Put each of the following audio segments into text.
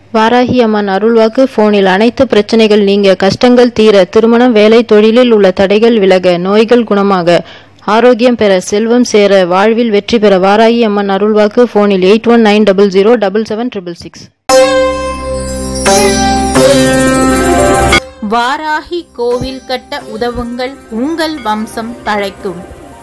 வாராகி அம்மன் அருள்வாக்கு போனில் அனைத்து பிரச்சனைகள் நீங்க கஷ்டங்கள் தீர திருமணம் வேலை தொழிலில் உள்ள தடைகள் விலக நோய்கள் குணமாக ஆரோக்கியம் பெற செல்வம் சேர வாழ்வில் வெற்றி பெற வாராகி அம்மன் அருள்வாக்கு போனில் eight one nine double zero double seven triple six Varahi கோவில் கட்ட உதவுங்கள் உங்கள் வம்சம் தழைக்கும்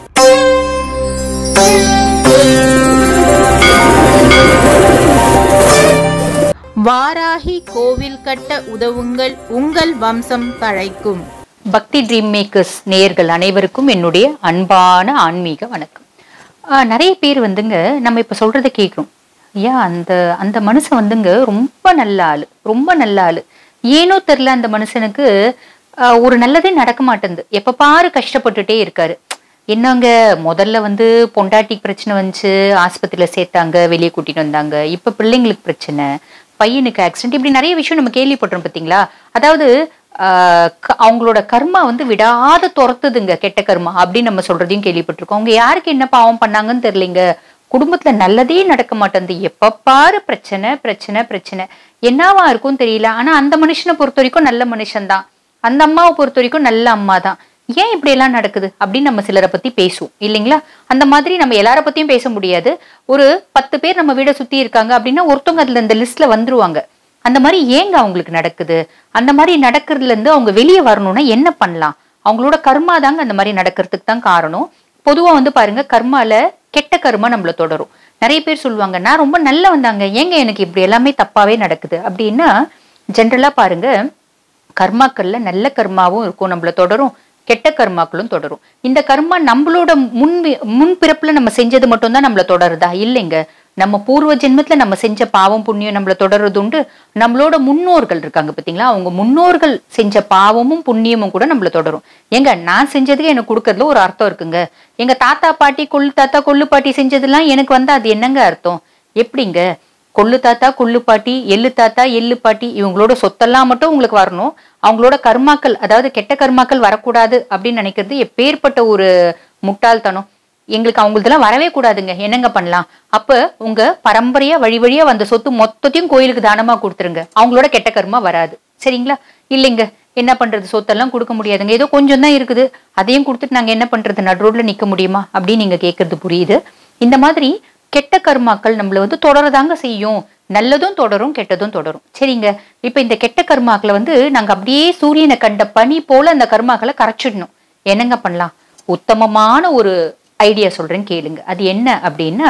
வாராகி கோவில் கட்ட உதவுங்கள் உங்கள் வம்சம் தழைக்கும் பக்தி ட்ரீம் மேக்கர்ஸ் நேயர்கள் அனைவருக்கும் என்னுடைய அன்பான ஆன்மீக வணக்கம் ஆஹ் நிறைய பேர் வந்துங்க நம்ம இப்ப சொல்றதை கேட்குறோம் ஐயா அந்த அந்த மனுஷன் வந்துங்க ரொம்ப நல்ல ஆளு ரொம்ப நல்ல ஆளு ஏனோ தெரில அந்த மனுஷனுக்கு ஆஹ் ஒரு நல்லதே நடக்க மாட்டேங்குது எப்ப பாரு கஷ்டப்பட்டுட்டே இருக்காரு என்னங்க முதல்ல வந்து பொண்டாட்டிக்கு பிரச்சனை வந்துச்சு ஆஸ்பத்திரியில சேர்த்தாங்க வெளியே கூட்டிட்டு வந்தாங்க இப்ப பிள்ளைங்களுக்கு பிரச்சனை பையனுக்கு ஆக்சிடென்ட் இப்படி நிறைய விஷயம் நம்ம கேள்விப்பட்டோம் பாத்தீங்களா அதாவது ஆஹ் க- அவங்களோட கர்மா வந்து விடாத துரத்துதுங்க கெட்ட கர்மா அப்படின்னு நம்ம சொல்றதையும் கேள்விப்பட்டிருக்கோம் அவங்க யாருக்கு என்ன பாவம் பண்ணாங்கன்னு தெரியலைங்க குடும்பத்துல நல்லதே நடக்க மாட்டேங்குது எப்ப பாரு பிரச்சனை பிரச்சனை பிரச்சனை என்னவா இருக்கும் தெரியல ஆனா அந்த மனுஷனை பொறுத்த வரைக்கும் நல்ல மனுஷன்தான் அந்த அம்மாவை பொறுத்த வரைக்கும் நல்ல அம்மா தான் ஏன் இப்படி எல்லாம் நடக்குது அப்படின்னு நம்ம சிலரை பத்தி பேசுவோம் இல்லைங்களா அந்த மாதிரி நம்ம எல்லார பத்தியும் பேச முடியாது ஒரு பத்து பேர் நம்ம வீடை சுத்தி இருக்காங்க அப்படின்னா ஒருத்தவங்க அதுல இந்த லிஸ்ட்ல வந்துருவாங்க அந்த மாதிரி ஏங்க அவங்களுக்கு நடக்குது அந்த மாதிரி நடக்கிறதுல இருந்து அவங்க வெளியே வரணும்னா என்ன பண்ணலாம் அவங்களோட கர்மா தாங்க அந்த மாதிரி நடக்கிறதுக்கு தான் காரணம் பொதுவா வந்து பாருங்க கர்மால கெட்ட கர்மா நம்மள தொடரும் நிறைய பேர் சொல்லுவாங்க நான் ரொம்ப நல்ல வந்தாங்க ஏங்க எனக்கு இப்படி எல்லாமே தப்பாவே நடக்குது அப்படின்னா ஜென்ரலா பாருங்க கர்மாக்கள்ல நல்ல கர்மாவும் இருக்கும் நம்மள தொடரும் கெட்ட கர்மாக்களும் தொடரும் இந்த கர்மா நம்மளோட முன் முன் பிறப்புல நம்ம செஞ்சது மட்டும்தான் நம்மள தொடருதா இல்லைங்க நம்ம பூர்வ ஜென்மத்துல நம்ம செஞ்ச பாவம் புண்ணியம் நம்மள தொடர்றது உண்டு நம்மளோட முன்னோர்கள் இருக்காங்க பாத்தீங்களா அவங்க முன்னோர்கள் செஞ்ச பாவமும் புண்ணியமும் கூட நம்மள தொடரும் ஏங்க நான் செஞ்சதுக்கு எனக்கு கொடுக்கறதுல ஒரு அர்த்தம் இருக்குங்க எங்க தாத்தா பாட்டி கொள்ளு தாத்தா கொள்ளு பாட்டி செஞ்சதெல்லாம் எனக்கு வந்து அது என்னங்க அர்த்தம் எப்படிங்க கொள்ளு தாத்தா கொள்ளு பாட்டி எள்ளு தாத்தா எள்ளு பாட்டி இவங்களோட சொத்தெல்லாம் மட்டும் உங்களுக்கு வரணும் அவங்களோட கர்மாக்கள் அதாவது கெட்ட கர்மாக்கள் வரக்கூடாது அப்படின்னு நினைக்கிறது எப்பேற்பட்ட ஒரு முட்டாள்தனம் எங்களுக்கு அவங்களுதெல்லாம் வரவே கூடாதுங்க என்னங்க பண்ணலாம் அப்ப உங்க பரம்பரையா வழி வழியா வந்த சொத்து மொத்தத்தையும் கோயிலுக்கு தானமா கொடுத்துருங்க அவங்களோட கெட்ட கர்மா வராது சரிங்களா இல்லைங்க என்ன பண்றது சொத்தெல்லாம் கொடுக்க முடியாதுங்க ஏதோ கொஞ்சம் தான் இருக்குது அதையும் கொடுத்துட்டு நாங்க என்ன பண்றது நடு ரோட்ல நிக்க முடியுமா அப்படின்னு நீங்க கேட்கறது புரியுது இந்த மாதிரி கெட்ட கர்மாக்கள் நம்மள வந்து தொடரதாங்க செய்யும் நல்லதும் தொடரும் கெட்டதும் தொடரும் சரிங்க இப்ப இந்த கெட்ட கர்மாக்களை வந்து நாங்க அப்படியே சூரியனை கண்ட பனி போல அந்த கர்மாக்களை கரைச்சிடணும் என்னங்க பண்ணலாம் உத்தமமான ஒரு ஐடியா சொல்றேன் கேளுங்க அது என்ன அப்படின்னா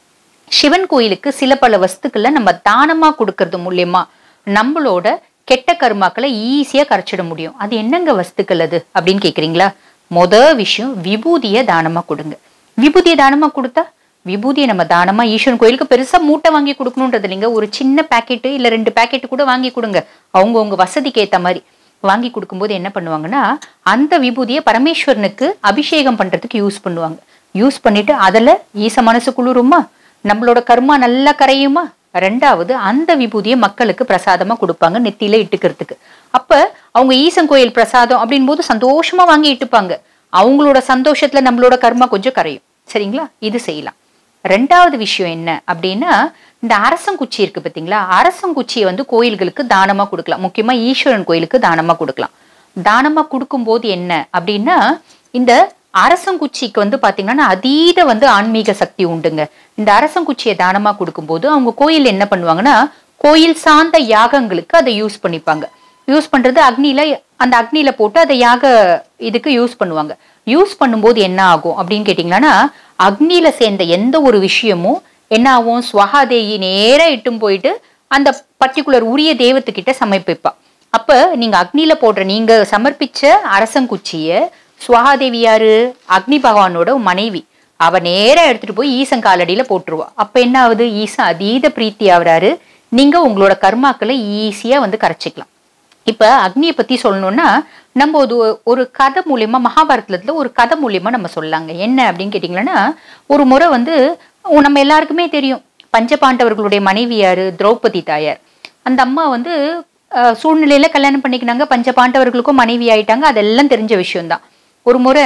சிவன் கோயிலுக்கு சில பல வஸ்துக்களை நம்ம தானமா கொடுக்கறது மூலியமா நம்மளோட கெட்ட கர்மாக்களை ஈஸியா கரைச்சிட முடியும் அது என்னங்க வஸ்துக்கள் அது அப்படின்னு கேக்குறீங்களா மொத விஷயம் விபூதியை தானமா கொடுங்க விபூதியை தானமா கொடுத்தா விபூதியை நம்ம தானமா ஈஸ்வரன் கோயிலுக்கு பெருசா மூட்டை வாங்கி கொடுக்கணுன்றது இல்லைங்க ஒரு சின்ன பாக்கெட்டு இல்ல ரெண்டு பாக்கெட் கூட வாங்கி கொடுங்க அவங்க உங்க வசதிக்கு ஏத்த மாதிரி வாங்கி கொடுக்கும்போது என்ன பண்ணுவாங்கன்னா அந்த விபூதியை பரமேஸ்வரனுக்கு அபிஷேகம் பண்றதுக்கு யூஸ் பண்ணுவாங்க யூஸ் பண்ணிட்டு அதுல ஈச மனசு குளிருமா நம்மளோட கர்மா நல்லா கரையுமா ரெண்டாவது அந்த விபூதியை மக்களுக்கு பிரசாதமா கொடுப்பாங்க நெத்தியில இட்டுக்கிறதுக்கு அப்ப அவங்க ஈசன் கோயில் பிரசாதம் அப்படின் போது சந்தோஷமா வாங்கி இட்டுப்பாங்க அவங்களோட சந்தோஷத்துல நம்மளோட கர்மா கொஞ்சம் கரையும் சரிங்களா இது செய்யலாம் ரெண்டாவது விஷயம் என்ன அப்படின்னா இந்த அரசங்குச்சி இருக்கு பாத்தீங்களா அரசங்குச்சியை வந்து கோயில்களுக்கு தானமா கொடுக்கலாம் முக்கியமா ஈஸ்வரன் கோயிலுக்கு தானமா கொடுக்கலாம் தானமா கொடுக்கும்போது என்ன அப்படின்னா இந்த அரசங்குச்சிக்கு வந்து பாத்தீங்கன்னா அதீத வந்து ஆன்மீக சக்தி உண்டுங்க இந்த அரசங்குச்சியை தானமா கொடுக்கும்போது அவங்க கோயில் என்ன பண்ணுவாங்கன்னா கோயில் சார்ந்த யாகங்களுக்கு அதை யூஸ் பண்ணிப்பாங்க யூஸ் பண்றது அக்னியில அந்த அக்னியில போட்டு அதை யாக இதுக்கு யூஸ் பண்ணுவாங்க யூஸ் பண்ணும்போது என்ன ஆகும் அப்படின்னு கேட்டிங்கன்னா அக்னியில சேர்ந்த எந்த ஒரு விஷயமும் என்ன ஆகும் ஸ்வகாதேயி நேரா இட்டும் போயிட்டு அந்த பர்டிகுலர் உரிய தெய்வத்துக்கிட்ட சமர்ப்பிப்பா அப்ப நீங்க அக்னியில போடுற நீங்க சமர்ப்பிச்ச அரசங்குச்சிய சுவாகாதேவி யாரு அக்னி பகவானோட மனைவி அவ நேரா எடுத்துட்டு போய் ஈசன் காலடியில போட்டுருவா அப்ப என்ன ஆகுது ஈசன் அதீத பிரீத்தி ஆகுறாரு நீங்க உங்களோட கர்மாக்களை ஈஸியா வந்து கரைச்சிக்கலாம் இப்ப அக்னியை பத்தி சொல்லணும்னா நம்ம ஒரு ஒரு கதை மூலியமா மகாபாரதத்துல ஒரு கதை மூலியமா நம்ம சொல்லலாங்க என்ன அப்படின்னு கேட்டீங்கன்னா ஒரு முறை வந்து உ- நம்ம எல்லாருக்குமே தெரியும் பஞ்சபாண்டவர்களுடைய மனைவி யாரு திரௌபதி தாயார் அந்த அம்மா வந்து அஹ், சூழ்நிலையில கல்யாணம் பண்ணிக்கினாங்க பஞ்ச பாண்டவர்களுக்கும் மனைவி ஆயிட்டாங்க அதெல்லாம் தெரிஞ்ச விஷயம்தான் ஒரு முறை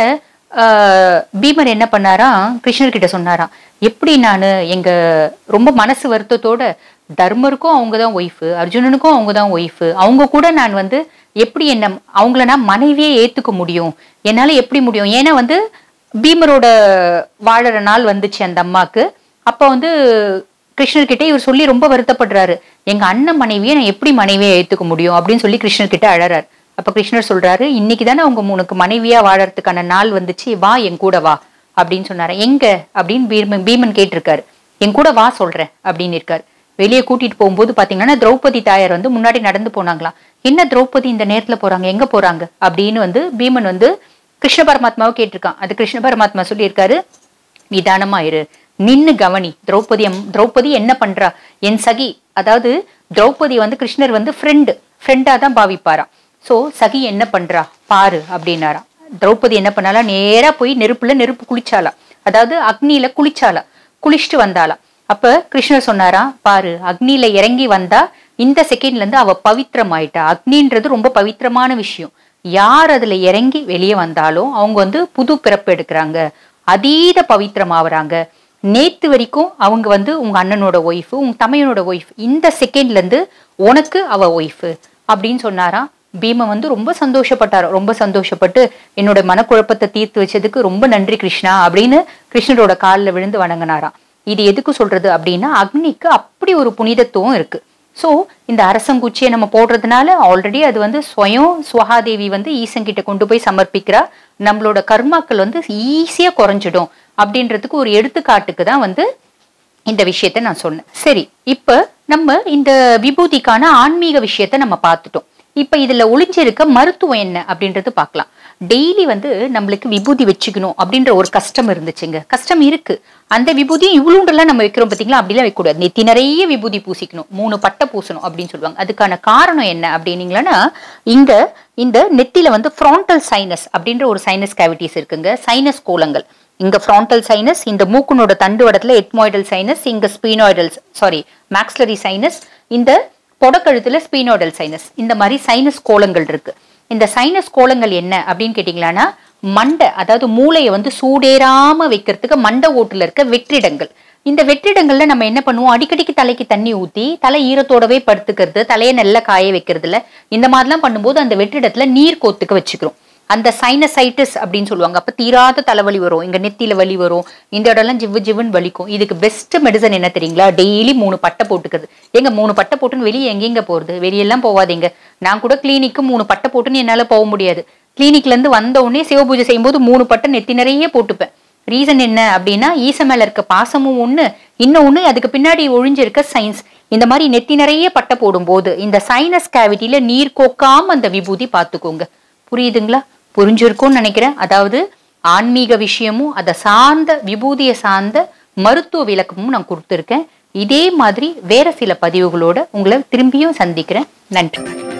ஆஹ் பீமர் என்ன பண்ணாராம் கிருஷ்ணர் கிட்ட சொன்னாராம் எப்படி நான் எங்க ரொம்ப மனசு வருத்தத்தோட தர்மருக்கும் அவங்க தான் ஒய்ஃபு அர்ஜுனனுக்கும் அவங்க தான் ஒய்ஃபு அவங்க கூட நான் வந்து எப்படி என்ன அவங்கள நான் மனைவியே ஏத்துக்க முடியும் என்னால எப்படி முடியும் ஏன்னா வந்து பீமரோட வாழற நாள் வந்துச்சு அந்த அம்மாக்கு அப்ப வந்து கிருஷ்ணர்கிட்ட இவர் சொல்லி ரொம்ப வருத்தப்படுறாரு எங்க அண்ணன் மனைவியை நான் எப்படி மனைவியை ஏத்துக்க முடியும் அப்படின்னு சொல்லி கிருஷ்ணர்கிட்ட அழறாரு அப்ப கிருஷ்ணர் சொல்றாரு இன்னைக்கு தானே உங்க உனக்கு மனைவியா வாழறதுக்கான நாள் வந்துச்சு வா என் கூட வா அப்படின்னு சொன்னாரு எங்க அப்படின்னு பீமன் பீமன் கேட்டிருக்காரு என் கூட வா சொல்றேன் அப்படின்னு இருக்காரு வெளியே கூட்டிட்டு போகும்போது பாத்தீங்கன்னா திரௌபதி தாயார் வந்து முன்னாடி நடந்து போனாங்களாம் என்ன திரௌபதி இந்த நேரத்துல போறாங்க எங்க போறாங்க அப்படின்னு வந்து பீமன் வந்து கிருஷ்ண பரமாத்மாவை கேட்டிருக்கான் அது கிருஷ்ண பரமாத்மா சொல்லியிருக்காரு நிதானமா இரு நின்னு கவனி திரௌபதி அம்- திரௌபதி என்ன பண்றா என் சகி அதாவது திரௌபதி வந்து கிருஷ்ணர் வந்து ஃப்ரெண்டு ஃப்ரெண்டா தான் பாவிப்பாராம் சோ சகி என்ன பண்றா பாரு அப்படின்னாராம் திரௌபதி என்ன பண்ணாலா நேரா போய் நெருப்புல நெருப்பு குளிச்சாலாம் அதாவது அக்னியில குளிச்சாலாம் குளிச்சுட்டு வந்தாலாம் அப்ப கிருஷ்ணர் சொன்னாராம் பாரு அக்னியில இறங்கி வந்தா இந்த செகண்ட்ல இருந்து அவ பவித்திரம் ஆயிட்டா அக்னின்றது ரொம்ப பவித்திரமான விஷயம் யார் அதுல இறங்கி வெளியே வந்தாலும் அவங்க வந்து புது பிறப்பு எடுக்கிறாங்க அதீத பவித்திரம் ஆவறாங்க நேத்து வரைக்கும் அவங்க வந்து உங்க அண்ணனோட ஒய்ஃபு உங்க தமையனோட ஒய்ஃப் இந்த செகண்ட்ல இருந்து உனக்கு அவ ஒய்ஃபு அப்படின்னு சொன்னாராம் பீமன் வந்து ரொம்ப சந்தோஷப்பட்டாரு ரொம்ப சந்தோஷப்பட்டு என்னோட மனக்குழப்பத்தை தீர்த்து வச்சதுக்கு ரொம்ப நன்றி கிருஷ்ணா அப்படின்னு கிருஷ்ணரோட காலில் விழுந்து வணங்கினாராம் இது எதுக்கு சொல்றது அப்படின்னா அக்னிக்கு அப்படி ஒரு புனிதத்துவம் இருக்கு ஸோ இந்த அரசங்குச்சியை நம்ம போடுறதுனால ஆல்ரெடி அது வந்து ஸ்வயம் சுவகாதேவி வந்து ஈசங்கிட்ட கொண்டு போய் சமர்ப்பிக்கிறா நம்மளோட கர்மாக்கள் வந்து ஈஸியா குறைஞ்சிடும் அப்படின்றதுக்கு ஒரு எடுத்துக்காட்டுக்கு தான் வந்து இந்த விஷயத்த நான் சொன்னேன் சரி இப்ப நம்ம இந்த விபூதிக்கான ஆன்மீக விஷயத்த நம்ம பார்த்துட்டோம் இப்ப இதுல ஒளிஞ்சிருக்க மருத்துவம் என்ன அப்படின்றது பார்க்கலாம் டெய்லி வந்து நம்மளுக்கு விபூதி வச்சுக்கணும் அப்படின்ற ஒரு கஷ்டம் இருந்துச்சுங்க கஷ்டம் இருக்கு அந்த விபூதியும் இவ்வளோண்டெல்லாம் நம்ம வைக்கிறோம் பார்த்தீங்களா அப்படிலாம் வைக்கக்கூடாது நெத்தி நிறைய விபூதி பூசிக்கணும் மூணு பட்டை பூசணும் அப்படின்னு சொல்லுவாங்க அதுக்கான காரணம் என்ன அப்படின்னீங்களன்னா இங்க இந்த நெத்தியில வந்து ஃப்ராண்டல் சைனஸ் அப்படின்ற ஒரு சைனஸ் கேவிட்டிஸ் இருக்குங்க சைனஸ் கோலங்கள் இங்க ஃப்ராண்டல் சைனஸ் இந்த மூக்குனோட தண்டு வடத்துல எட்மாய்டல் சைனஸ் இங்க ஸ்பீனாய்டல் சாரி மேக்ஸ்லரி சைனஸ் இந்த பொடக்கழுத்துல ஸ்பீனோடல் சைனஸ் இந்த மாதிரி சைனஸ் கோலங்கள் இருக்கு இந்த சைனஸ் கோலங்கள் என்ன அப்படின்னு கேட்டிங்களான்னா மண்டை அதாவது மூளையை வந்து சூடேறாம வைக்கிறதுக்கு மண்டை ஓட்டுல இருக்க வெற்றிடங்கள் இந்த வெற்றிடங்கள்ல நம்ம என்ன பண்ணுவோம் அடிக்கடிக்கு தலைக்கு தண்ணி ஊத்தி தலை ஈரத்தோடவே படுத்துக்கிறது தலையை நல்லா காய வைக்கிறதுல இந்த மாதிரிலாம் பண்ணும்போது அந்த வெற்றிடத்துல நீர் கோத்துக்க வச்சுக்கிறோம் அந்த சைனசைட்டிஸ் அப்படின்னு சொல்லுவாங்க அப்ப தீராத தலைவலி வரும் இங்க நெத்தியில வலி வரும் இந்த இடம்லாம் ஜிவ்வு ஜிவ்வுன்னு வலிக்கும் இதுக்கு பெஸ்ட் மெடிசன் என்ன தெரியுங்களா டெய்லி மூணு பட்டை போட்டுக்கிறது எங்க மூணு பட்டை போட்டுன்னு வெளியே எங்கெங்க போறது வெளியெல்லாம் போகாதீங்க நான் கூட கிளினிக்கு மூணு பட்டை போட்டுன்னு என்னால போக முடியாது கிளினிக்ல இருந்து வந்த உடனே சிவபூஜை செய்யும்போது மூணு பட்டை நெத்தி நிறைய போட்டுப்பேன் ரீசன் என்ன அப்படின்னா ஈச மேல இருக்க பாசமும் ஒண்ணு இன்னொன்னு அதுக்கு பின்னாடி ஒழிஞ்சிருக்க சயின்ஸ் இந்த மாதிரி நெத்தி நிறைய பட்டை போடும்போது இந்த சைனஸ் கேவிட்டியில நீர் கோக்காம அந்த விபூதி பார்த்துக்கோங்க புரியுதுங்களா புரிஞ்சிருக்கும்னு நினைக்கிறேன் அதாவது ஆன்மீக விஷயமும் அதை சார்ந்த விபூதியை சார்ந்த மருத்துவ விளக்கமும் நான் கொடுத்துருக்கேன் இதே மாதிரி வேற சில பதிவுகளோட உங்களை திரும்பியும் சந்திக்கிறேன் நன்றி